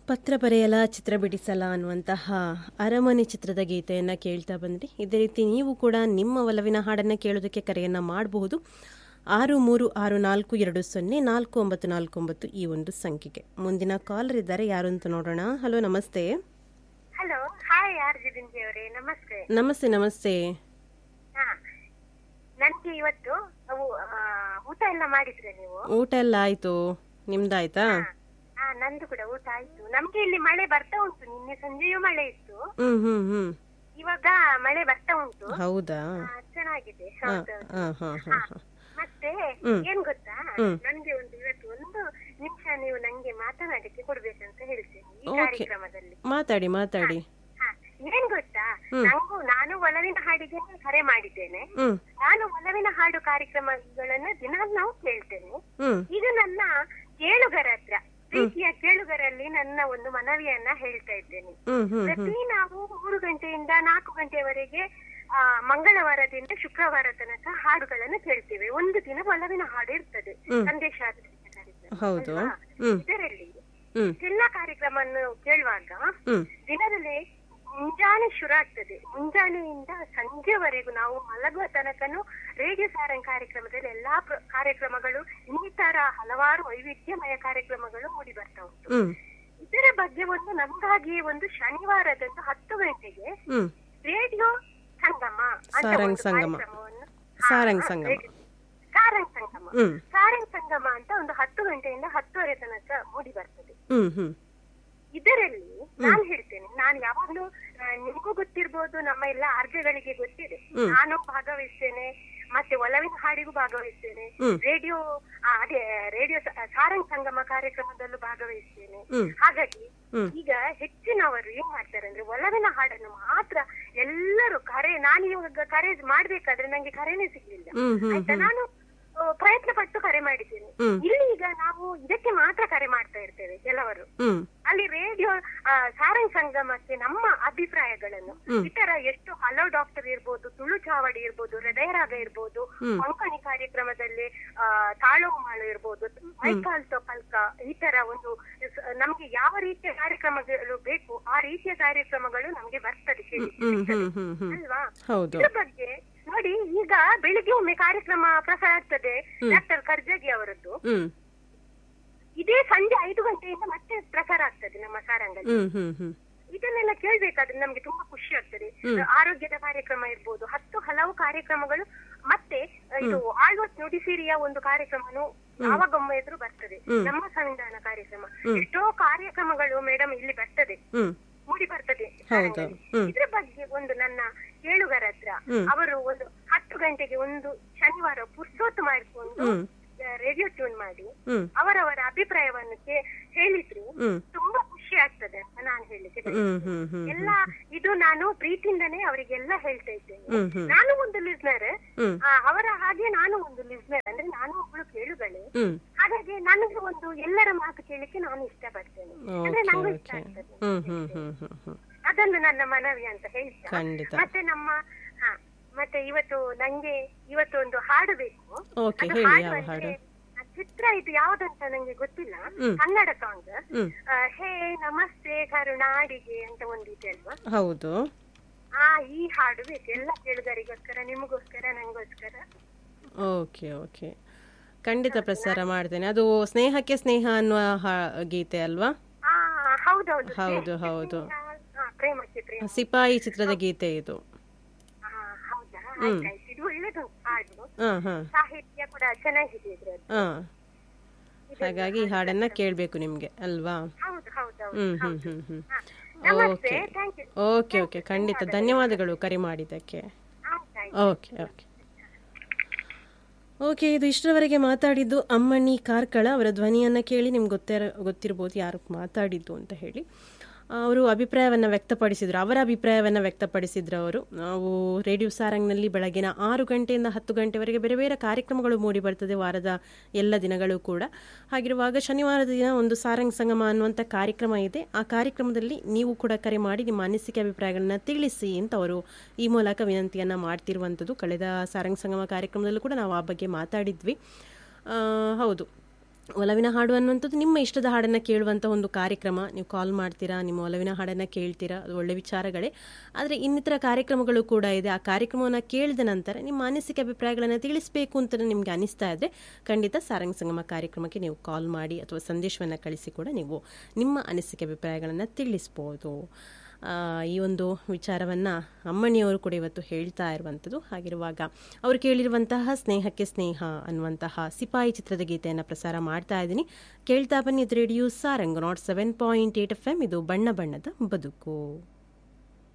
ಪತ್ರ ಬರೆಯಲ ಚಿತ್ರ ಬಿಡಿಸಲ ಅನ್ನುವಂತಹ ಅರಮನೆ ಚಿತ್ರದ ಗೀತೆಯನ್ನು ಕೇಳ್ತಾ ಬಂದ್ರಿ ಇದೇ ರೀತಿ ನೀವು ಕೂಡ ನಿಮ್ಮ ಒಲವಿನ ಹಾಡನ್ನು ಕೇಳೋದಕ್ಕೆ ಕರೆಯನ್ನು ಮಾಡಬಹುದು ಆರು ಮೂರು ಆರು ನಾಲ್ಕು ಎರಡು ಸೊನ್ನೆ ನಾಲ್ಕು ಒಂಬತ್ತು ನಾಲ್ಕು ಒಂಬತ್ತು ಈ ಒಂದು ಸಂಖ್ಯೆಗೆ ಮುಂದಿನ ಕಾಲರ್ ಇದ್ದಾರೆ ಯಾರು ಅಂತ ನೋಡೋಣ ಹಲೋ ನಮಸ್ತೆ ಹಲೋ ಹಾಯ್ ಆರ್ ಜಿಬಿಂಜಿ ಅವರೇ ನಮಸ್ತೆ ನಮಸ್ತೆ ನಮಸ್ತೆ ಹಾ ನನ್ಗೆ ಇವತ್ತು ಅವು ಆ, ಊಟ ಎಲ್ಲ ಮಾಡಿದ್ರೆ ನೀವು ಊಟ ಎಲ್ಲ ಆಯಿತು ನಿಮ್ದಾಯ್ತಾ ಹಾ ನಂದು ಕೂಡ ಊಟ ಆಯ್ತು ನಮ್ಗೆ ಇಲ್ಲಿ ಮಳೆ ಬರ್ತಾ ಉಂಟು ನಿನ್ನೆ ಸಂಜೆಯೂ ಮಳೆ ಇತ್ತು ಹ್ಞೂ ಹ್ಞೂ ಹ್ಞೂ ಇವಾಗ ಮಳೆ ಬರ್ತಾ ಉಂಟು ಹೌದಾ ಆ, ಚೆನ್ನಾಗಿದೆ ಹಾಂ ಹೌದು ಹಾಂ ಹಾಂ ಹಾಂ ಹಾಂ ಮತ್ತೆ ಹ್ಮ್. ಏನ್ ಗೊತ್ತಾ ಹ್ಮ್. ನನ್ಗೆ ಒಂದು ಇವತ್ತು ಒಂದು ನಿಮಿಷ ನೀವು ನಂಗೆ ಮಾತನಾಡಕ್ಕೆ ಕೊಡ್ಬೇಕಂತ ಹೇಳ್ತೇನೆ ಈ Okay. ಕಾರ್ಯಕ್ರಮದಲ್ಲಿ ಮಾತಾಡಿ ಮಾತಾಡಿ ಹಾ ಏನ್ ಗೊತ್ತಾ ಹ್ಮ್. ನಂಗೂ ನಾನು ಒಲವಿನ ಹಾಡಿಗೆ ಕರೆ ಮಾಡಿದ್ದೇನೆ ಹ್ಞೂ ನಾನು ಒಲವಿನ ಹಾಡು ಕಾರ್ಯಕ್ರಮಗಳನ್ನ ದಿನ ನಾವು ಕೇಳ್ತೇನೆ ಹ್ಞೂ ಈಗ ನನ್ನ ಕೇಳುಗರ ಹತ್ರ ಪ್ರೀತಿಯ ಕೇಳುಗರಲ್ಲಿ ನನ್ನ ಒಂದು ಮನವಿಯನ್ನ ಹೇಳ್ತಾ ಇದ್ದೇನೆ ಹ್ಞೂ ಹ್ಞೂ ಹ್ಞೂ ಪ್ರತಿ ನಾವು ಮೂರು ಗಂಟೆಯಿಂದ ನಾಲ್ಕು ಗಂಟೆವರೆಗೆ ಆ, ಮಂಗಳವಾರದಿಂದ ಶುಕ್ರವಾರ ತನಕ ಹಾಡುಗಳನ್ನು ಕೇಳ್ತೇವೆ ಒಂದು ದಿನ ಒಲವಿನ ಹಾಡು ಇರ್ತದೆ ಹ್ಮ್. ಸಂದೇಶ ಆಧಾರಿತ ಕಾರ್ಯಕ್ರಮ ಹೌದು ಅಲ್ವಾ? ಹ್ಞೂ ಇದರಲ್ಲಿ ಹ್ಞೂ ಎಲ್ಲ ಕಾರ್ಯಕ್ರಮವನ್ನು ಕೇಳುವಾಗ ಹ್ಞೂ ದಿನದಲ್ಲಿ ಮುಂಜಾನೆ ಶುರು ಆಗ್ತದೆ ಮುಂಜಾನೆಯಿಂದ ಸಂಜೆವರೆಗೂ ನಾವು ಮಲಗುವ ತನಕನು ರೇಡಿಯೋ ಸಾರಂಗ್ ಕಾರ್ಯಕ್ರಮದಲ್ಲಿ ಎಲ್ಲಾ ಪ್ರ- ಕಾರ್ಯಕ್ರಮಗಳು ಇನ್ನಿತರ ಹಲವಾರು ವೈವಿಧ್ಯಮಯ ಕಾರ್ಯಕ್ರಮಗಳು ಮೂಡಿ ಬರ್ತಾ ಉಂಟು ಹ್ಞೂ ಇದರ ಬಗ್ಗೆ ಒಂದು ನಮಗಾಗಿ ಒಂದು ಶನಿವಾರದಂದು ಹತ್ತು ಗಂಟೆಗೆ ಹ್ಞೂ ರೇಡಿಯೋ ಸಂಗಮ ಅಂತ ಸಾರಂಗ್ ಒಂದು ಸಂಗಮ. ಕಾರ್ಯಕ್ರಮವನ್ನು ಹಾ, ಸಾರಂಗ್ ಹಾ, ಸಂಗಮ. ರೇಡಿಯೋ- ಸಾರಂಗ್ ಸಂಗಮ ಹ್ಞೂ ಸಾರಂಗ್ ಸಂಗಮ ಅಂತ ಒಂದು ಹತ್ತು ಗಂಟೆಯಿಂದ ಹತ್ತುವರೆ ತನಕ ಮೂಡಿ ಬರ್ತದೆ ಹ್ಞೂ ಹ್ಞೂ ಇದರಲ್ಲಿ ನಾನು ಹೇಳ್ತೇನೆ ನಾನು ಯಾವಾಗ್ಲೂ ಆ, ನಿಮಗೂ ಗೊತ್ತಿರ್ಬೋದು ನಮ್ಮ ಎಲ್ಲ ಆರ್ಜೆಗಳಿಗೆ ಗೊತ್ತಿದೆ ಹ್ಮ್. ನಾನು ಭಾಗವಹಿಸ್ತೇನೆ ಮತ್ತೆ ಒಲವಿನ ಹಾಡಿಗೂ ಭಾಗವಹಿಸ್ತೇನೆ ಹ್ಮ್. ರೇಡಿಯೋ ಆ, ಅದೇ ರೇಡಿಯೋ ಸ- ಸಾರಂಗ್ ಸಂಗಮ ಕಾರ್ಯಕ್ರಮದಲ್ಲೂ ಭಾಗವಹಿಸ್ತೇನೆ ಹ್ಮ್. ಹಾಗಾಗಿ ಹ್ಮ್. ಈಗ ಹೆಚ್ಚಿನವರು ಏನ್ ಮಾಡ್ತಾರೆ ಅಂದ್ರೆ ಒಲವಿನ ಹಾಡನ್ನು ಮಾತ್ರ ಎಲ್ಲರೂ ಕರೆ ನಾನು ಇವಾಗ ಕರೆ ಮಾಡ್ಬೇಕಾದ್ರೆ ನಂಗೆ ಕರೆನೇ ಸಿಗ್ಲಿಲ್ಲ ಹ್ಮ್ ಹ್ಮ್ ಆಯ್ತಾ ನಾನು ಆ, ಪ್ರಯತ್ನ ಪಟ್ಟು ಕರೆ ಮಾಡಿದ್ದೇನೆ ಹ್ಮ್. ಇಲ್ಲಿ ಈಗ ನಾವು ಇದಕ್ಕೆ ಮಾತ್ರ ಕರೆ ಮಾಡ್ತಾ ಇರ್ತೇವೆ ಕೆಲವರು ಹ್ಮ್ ಅಲ್ಲಿ ರೇಡಿಯೋ ಆ, ಸಾರಂಗ್ ಸಂಗಮಕ್ಕೆ ನಮ್ಮ ಅಭಿಪ್ರಾಯಗಳನ್ನು ಹ್ಮ್. ಇತರ ಎಷ್ಟು ಹಲವು ಡಾಕ್ಟರ್ ಇರ್ಬೋದು ತುಳು ಚಾವಡಿ ಇರ್ಬೋದು ಹೃದಯರಾಗ ಇರ್ಬೋದು ಹ್ಮ್. ಕೊಂಕಣಿ ಕಾರ್ಯಕ್ರಮದಲ್ಲಿ ಆ, ತಾಳು ಮಾಳು ಇರ್ಬೋದು ಮೈಕಾಲ್ತೋ ಪಲ್ಕ ಈ ತರ ಒಂದು ಸ- ನಮ್ಗೆ ಯಾವ ರೀತಿಯ ಕಾರ್ಯಕ್ರಮಗಳು ಬೇಕು ಆ ರೀತಿಯ ಕಾರ್ಯಕ್ರಮಗಳು ನಮ್ಗೆ ಬರ್ತದೆ ಕೇಳಿ ಹ್ಮ್ ಹ್ಮ್ ಹ್ಮ್ ಹ್ಮ್ ಅಲ್ವಾ ಹೌದು ಇದ್ರ ಬಗ್ಗೆ ನೋಡಿ ಈಗ ಬೆಳಿಗ್ಗೆ ಒಮ್ಮೆ ಕಾರ್ಯಕ್ರಮ ಪ್ರಸಾರ ಆಗ್ತದೆ ಡಾಕ್ಟರ್ ಕರ್ಜಗಿ ಅವರದ್ದು ಹ್ಮ್ ಇದೇ ಸಂಜೆ ಐದು ಗಂಟೆಯಿಂದ ಮತ್ತೆ ಪ್ರಸಾರ ಆಗ್ತದೆ ನಮ್ಮ ಸಾರಂಗಲ್ಲಿ ಹ್ಮ್ ಹ್ಮ್ ಹ್ಮ್ ಇದನ್ನೆಲ್ಲ ಕೇಳ್ಬೇಕಾದ್ರೆ ನಮ್ಗೆ ತುಂಬಾ ಖುಷಿ ಆಗ್ತದೆ ಆರೋಗ್ಯದ ಕಾರ್ಯಕ್ರಮ ಇರ್ಬೋದು ಹತ್ತು ಹಲವು ಕಾರ್ಯಕ್ರಮಗಳು ಮತ್ತೆ ಇದು ಆಳ್ವತ್ ನುಡಿಸಿರಿಯ ಒಂದು ಕಾರ್ಯಕ್ರಮನು ಯಾವಾಗೊಮ್ಮೆ ಎದುರು ಬರ್ತದೆ ನಮ್ಮ ಸಂವಿಧಾನ ಕಾರ್ಯಕ್ರಮ ಎಷ್ಟೋ ಕಾರ್ಯಕ್ರಮಗಳು ಮೇಡಮ್ ಇಲ್ಲಿ ಬರ್ತದೆ ಹ್ಮ್ ಮೂಡಿ ಬರ್ತದೆ ಹೌದು ಸಾರಂಗಲ್ಲಿ. ಹ್ಮ್ ಇದ್ರ ಬಗ್ಗೆ ಒಂದು ನನ್ನ ಕೇಳುಗರ ಹತ್ರ ಹ್ಮ್. ಅವರು ಒಂದು ಹತ್ತು ಗಂಟೆಗೆ ಒಂದು ಶನಿವಾರ ಪುರ್ಸೊತ್ತು ಮಾಡಿಕೊಂಡು ಹ್ಮ್ ರೇಡಿಯೋ ಟ್ಯೂನ್ ಮಾಡಿ ಹ್ಮ್ ಅವರವರ ಅಭಿಪ್ರಾಯವನ್ನು ಕೇ- ಹೇಳಿದ್ರೆ ಹ್ಮ್ ತುಂಬಾ ಖುಷಿ ಆಗ್ತದೆ ಅಂತ ನಾನು ಹೇಳಿಕ್ಕೆ ಹ್ಮ್ ಹ್ಮ್ ಹ್ಮ್ ಎಲ್ಲ ಇದು ನಾನು ಪ್ರೀತಿಯಿಂದನೇ ಅವರಿಗೆಲ್ಲ ಹೇಳ್ತಾ ಇದ್ದೇನೆ ಹ್ಮ್ ಹ್ಮ್ ನಾನು ಒಂದು ಲಿಸ್ನರ್ ಹ್ಮ್ ಅವರ ಹಾಗೆ ನಾನು ಒಂದು ಲಿಸ್ನರ್ ಅಂದ್ರೆ ನಾನು ಒಬ್ಳು ಕೇಳುಗಳೇ ಹ್ಮ್ ಹಾಗಾಗಿ ನನಗೆ ಒಂದು ಎಲ್ಲರ ಮಾತು ಕೇಳಿಕ್ಕೆ ನಾನು ಇಷ್ಟಪಡ್ತೇನೆ ಅಂದ್ರೆ ಓಕೆ ನಂಗೂ ಇಷ್ಟ ಓಕೆ ಆಗ್ತದೆ ಹ್ಮ್ ಹ್ಮ್ ಹ್ಮ್ ಹ್ಮ್ ಹ್ಮ್ ಅದನ್ನು ನನ್ನ ಮನವಿ ಅಂತ ಹೇಳ್ತಾ ಖಂಡಿತ ಮತ್ತೆ ನಮ್ಮ ಹಾ ಮತ್ತೆ ಇವತ್ತು ನಂಗೆ ಇವತ್ತು ಒಂದು ಹಾಡು ಬೇಕು ಓಕೆ ಅದು ಹೇಳಿ ಹಾಡು ಯಾವ ಅಂದ್ರೆ, ಹಾಡು ಆ ಚಿತ್ರ ಇದು ಯಾವ್ದಂತ ನಂಗೆ ಗೊತ್ತಿಲ್ಲ ಹ್ಮ್. ಕನ್ನಡ ಸಾಂಗ್ ಹ್ಮ್ ಹೇ ನಮಸ್ತೆ ಕರುನಾಡಿಗೆ ಅಂತ ಒಂದಿದೆ ಅಲ್ವಾ ಹೌದು ಆ ಈ ಹಾಡು ಬೇಕು ಎಲ್ಲ ಕೇಳುಗರಿಗೋಸ್ಕರ ನಿಮಗೋಸ್ಕರ ನಂಗೋಸ್ಕರ ಓಕೆ ಓಕೆ ಖಂಡಿತ ಪ್ರಸಾರ ಮಾಡ್ತೇನೆ ಅದು ಸ್ನೇಹಕ್ಕೆ ಸ್ನೇಹ ಅನ್ನುವ ಹಾ- ಗೀತೆ ಅಲ್ವಾ ಆ ಹೌದೌದು ಹೌದು ಹೌದು ಹಾ, ಪ್ರೇಮಕ್ಕೆ ಪ್ರೇಮ ಸಿಪಾಯಿ ಚಿತ್ರದ ಗೀತೆ ಇದು ಆ, ಹೌದಾ ಆಯ್ತಾಯ್ತು ಇದು ಒಳ್ಳೇದು ಹಾಡು ಹಾ ಹಾ ಸಾಹಿತ್ಯ ಕೂಡ ಚೆನ್ನಾಗಿದೆ ಇದ್ರದ್ದು ಹಾ ಹಾಗಾಗಿ ಈ ಹಾಡನ್ನ ಕೇಳಬೇಕು ನಿಮ್ಗೆ ಅಲ್ವಾ ಹೌದು ಹೌದೌದು ಹ್ಮ್ ಹ್ಮ್ ಹ್ಮ್ ಹ್ಮ್ ಹಾ. ನಮಸ್ತೆ okay thank you okay okay ಖಂಡಿತ ಧನ್ಯವಾದಗಳು ಕರೆ ಮಾಡಿದ್ದಕ್ಕೆ ಆಯ್ತಾಯ್ತು ಓಕೆ ಓಕೆ ಓಕೆ ಇದು ಇಷ್ಟರವರೆಗೆ ಮಾತಾಡಿದ್ದು ಅಮ್ಮಣ್ಣಿ ಕಾರ್ಕಳ ಅವರ ಧ್ವನಿಯನ್ನು ಕೇಳಿ ನಿಮ್ಗೆ ಗೊತ್ತಿರ ಗೊತ್ತಿರ್ಬೋದು ಯಾರು ಮಾತಾಡಿದ್ದು ಅಂತ ಹೇಳಿ ಅವರು ಅಭಿಪ್ರಾಯವನ್ನು ವ್ಯಕ್ತಪಡಿಸಿದ್ರು ಅವರ ಅಭಿಪ್ರಾಯವನ್ನು ವ್ಯಕ್ತಪಡಿಸಿದ್ರು ಅವರು ನಾವು ರೇಡಿಯೋ ಸಾರಂಗ್ನಲ್ಲಿ ಬೆಳಗಿನ ಆರು ಗಂಟೆಯಿಂದ ಹತ್ತು ಗಂಟೆವರೆಗೆ ಬೇರೆ ಬೇರೆ ಕಾರ್ಯಕ್ರಮಗಳು ಮೂಡಿ ಬರ್ತದೆ ವಾರದ ಎಲ್ಲ ದಿನಗಳು ಕೂಡ ಹಾಗಿರುವಾಗ ಶನಿವಾರದ ದಿನ ಒಂದು ಸಾರಂಗ್ ಸಂಗಮ ಅನ್ನುವಂಥ ಕಾರ್ಯಕ್ರಮ ಇದೆ ಆ ಕಾರ್ಯಕ್ರಮದಲ್ಲಿ ನೀವು ಕೂಡ ಕರೆ ಮಾಡಿ ನಿಮ್ಮ ಅನಿಸಿಕೆ ಅಭಿಪ್ರಾಯಗಳನ್ನ ತಿಳಿಸಿ ಅಂತ ಅವರು ಈ ಮೂಲಕ ವಿನಂತಿಯನ್ನು ಮಾಡ್ತಿರುವಂಥದ್ದು ಕಳೆದ ಸಾರಂಗ್ ಸಂಗಮ ಕಾರ್ಯಕ್ರಮದಲ್ಲೂ ಕೂಡ ನಾವು ಆ ಬಗ್ಗೆ ಮಾತಾಡಿದ್ವಿ ಆ, ಹೌದು ಒಲವಿನ ಹಾಡು ಅನ್ನುವಂಥದ್ದು ನಿಮ್ಮ ಇಷ್ಟದ ಹಾಡನ್ನು ಕೇಳುವಂಥ ಒಂದು ಕಾರ್ಯಕ್ರಮ ನೀವು ಕಾಲ್ ಮಾಡ್ತೀರಾ ನಿಮ್ಮ ಒಲವಿನ ಹಾಡನ್ನು ಕೇಳ್ತೀರಾ ಅದು ಒಳ್ಳೆ ವಿಚಾರಗಳೇ ಆದರೆ ಇನ್ನಿತರ ಕಾರ್ಯಕ್ರಮಗಳು ಕೂಡ ಇದೆ ಆ ಕಾರ್ಯಕ್ರಮವನ್ನು ಕೇಳಿದ ನಂತರ ನಿಮ್ಮ ಅನಿಸಿಕೆ ಅಭಿಪ್ರಾಯಗಳನ್ನು ತಿಳಿಸಬೇಕು ಅಂತ ನಿಮಗೆ ಅನಿಸ್ತಾ ಇದ್ದರೆ ಖಂಡಿತ ಸಾರಂಗ್ ಸಂಗಮ ಕಾರ್ಯಕ್ರಮಕ್ಕೆ ನೀವು ಕಾಲ್ ಮಾಡಿ ಅಥವಾ ಸಂದೇಶವನ್ನು ಕಳಿಸಿ ಕೂಡ ನೀವು ನಿಮ್ಮ ಅನಿಸಿಕೆ ಅಭಿಪ್ರಾಯಗಳನ್ನು ತಿಳಿಸ್ಬೋದು ಆ, ಈ ಒಂದು ವಿಚಾರವನ್ನು ಅಮ್ಮಣಿಯವರು ಕೂಡ ಇವತ್ತು ಹೇಳ್ತಾ ಇರುವಂಥದ್ದು ಹಾಗಿರುವಾಗ ಅವರು ಕೇಳಿರುವಂತಹ ಸ್ನೇಹಕ್ಕೆ ಸ್ನೇಹ ಅನ್ನುವಂತಹ ಸಿಪಾಯಿ ಚಿತ್ರದ ಗೀತೆಯನ್ನು ಪ್ರಸಾರ ಮಾಡ್ತಾ ಇದ್ದೀನಿ ಕೇಳ್ತಾ ಬನ್ನಿ ಇದು radio Sarang nought seven point eight F M ಇದು ಬಣ್ಣ ಬಣ್ಣದ ಬದುಕು